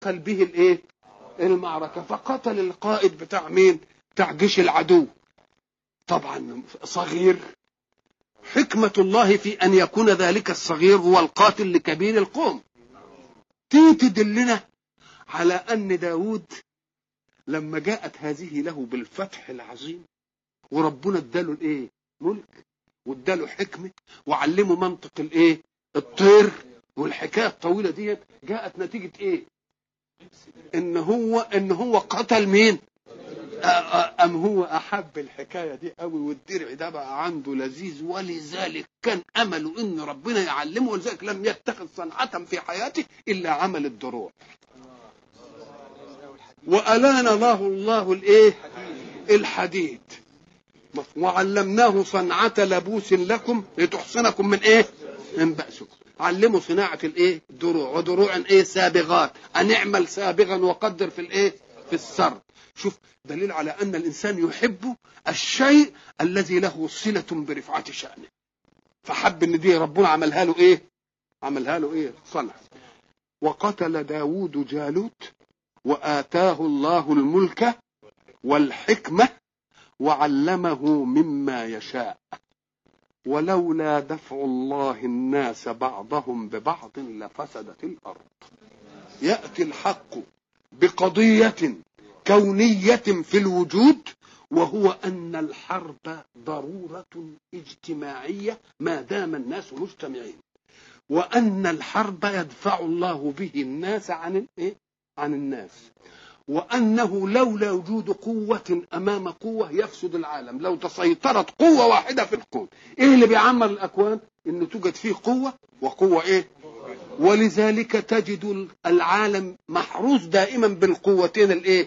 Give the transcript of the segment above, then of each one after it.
دخل به الايه المعركة فقتل القائد بتاع مين بتاع جيش العدو طبعا صغير حكمة الله في أن يكون ذلك الصغير هو القاتل لكبير القوم دي تدلنا على أن داود لما جاءت هذه له بالفتح العظيم وربنا اداله الايه ملك واداله حكمه وعلمه منطق الايه الطير والحكايه الطويله ديت جاءت نتيجه ايه ان هو ان هو قتل مين ام هو احب الحكايه دي قوي والدرع ده بقى عنده لذيذ ولذلك كان امله ان ربنا يعلمه ولذلك لم يتخذ صنعه في حياته الا عمل الدروع والان له الله الايه الحديد وعلمناه صنعة لبوس لكم لتحصنكم من ايه من بأسكم علموا صناعة الايه دروع ودروع ايه سابغات ان اعمل سابغا وقدر في الايه في السر شوف دليل على ان الانسان يحب الشيء الذي له صلة برفعة شأنه فحب ان دي ربنا عملها له ايه عملها له ايه صنع وقتل داود جالوت وآتاه الله الملك والحكمة وعلمه مما يشاء ولولا دفع الله الناس بعضهم ببعض لفسدت الارض ياتي الحق بقضيه كونيه في الوجود وهو ان الحرب ضروره اجتماعيه ما دام الناس مجتمعين وان الحرب يدفع الله به الناس عن الايه عن الناس وأنه لولا وجود قوة أمام قوة يفسد العالم لو تسيطرت قوة واحدة في الكون إيه اللي بيعمر الأكوان إن توجد فيه قوة وقوة إيه ولذلك تجد العالم محروس دائما بالقوتين الإيه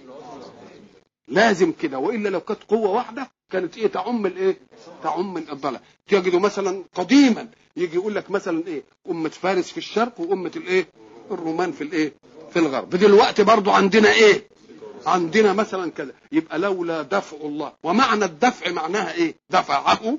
لازم كده وإلا لو كانت قوة واحدة كانت إيه تعم الإيه تعم الضلع تجد مثلا قديما يجي يقول لك مثلا إيه أمة فارس في الشرق وأمة الإيه الرومان في الإيه في الغرب دلوقتي برضو عندنا ايه عندنا مثلا كذا يبقى لولا دفع الله ومعنى الدفع معناها ايه دفعه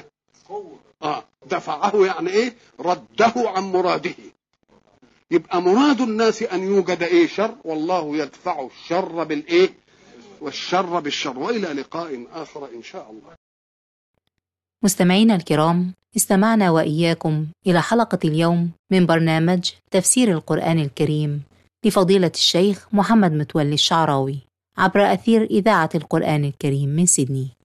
اه دفعه يعني ايه رده عن مراده يبقى مراد الناس ان يوجد ايه شر والله يدفع الشر بالايه والشر بالشر والى لقاء اخر ان شاء الله مستمعينا الكرام استمعنا واياكم الى حلقه اليوم من برنامج تفسير القران الكريم لفضيلة الشيخ محمد متولي الشعراوي عبر أثير إذاعة القرآن الكريم من سيدني